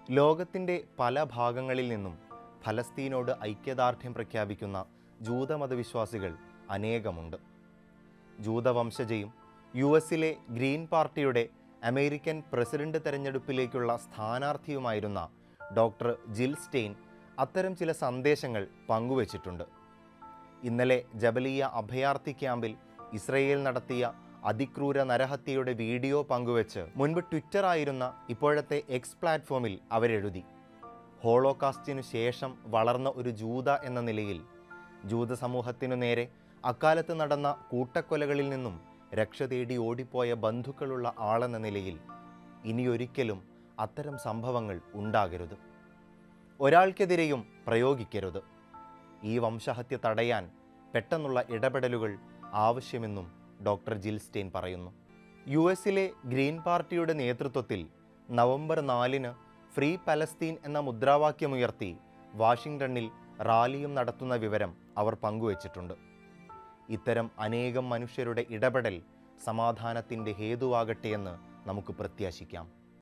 ലോകത്തിൻ്റെ പല ഭാഗങ്ങളിൽ നിന്നും ഫലസ്തീനോട് ഐക്യദാർഢ്യം പ്രഖ്യാപിക്കുന്ന ജൂതമതവിശ്വാസികൾ അനേകമുണ്ട് ജൂതവംശജയും യു എസിലെ ഗ്രീൻ പാർട്ടിയുടെ അമേരിക്കൻ പ്രസിഡന്റ് തെരഞ്ഞെടുപ്പിലേക്കുള്ള സ്ഥാനാർത്ഥിയുമായിരുന്ന ഡോക്ടർ ജിൽ സ്റ്റെയിൻ അത്തരം ചില സന്ദേശങ്ങൾ പങ്കുവച്ചിട്ടുണ്ട് ഇന്നലെ ജബലിയ അഭയാർത്ഥി ക്യാമ്പിൽ ഇസ്രയേൽ നടത്തിയ അതിക്രൂര നരഹത്യയുടെ വീഡിയോ പങ്കുവച്ച് മുൻപ് ട്വിറ്റർ ആയിരുന്ന ഇപ്പോഴത്തെ എക്സ് പ്ലാറ്റ്ഫോമിൽ അവരെഴുതി ഹോളോകാസ്റ്റിനു ശേഷം വളർന്ന ഒരു ജൂത എന്ന നിലയിൽ ജൂത സമൂഹത്തിനു നേരെ അക്കാലത്ത് നടന്ന കൂട്ടക്കൊലകളിൽ നിന്നും രക്ഷ തേടി ഓടിപ്പോയ ബന്ധുക്കളുള്ള ആളെന്ന നിലയിൽ ഇനിയൊരിക്കലും അത്തരം സംഭവങ്ങൾ ഉണ്ടാകരുത് ഒരാൾക്കെതിരെയും പ്രയോഗിക്കരുത് ഈ വംശഹത്യ തടയാൻ പെട്ടെന്നുള്ള ഇടപെടലുകൾ ആവശ്യമെന്നും ഡോക്ടർ ജിൽസ്റ്റെയിൻ പറയുന്നു യു എസിലെ ഗ്രീൻ പാർട്ടിയുടെ നേതൃത്വത്തിൽ നവംബർ നാലിന് ഫ്രീ പലസ്തീൻ എന്ന മുദ്രാവാക്യമുയർത്തി വാഷിംഗ്ടണിൽ റാലിയും നടത്തുന്ന വിവരം അവർ പങ്കുവച്ചിട്ടുണ്ട് ഇത്തരം അനേകം മനുഷ്യരുടെ ഇടപെടൽ സമാധാനത്തിൻ്റെ ഹേതുവാകട്ടെയെന്ന് നമുക്ക് പ്രത്യാശിക്കാം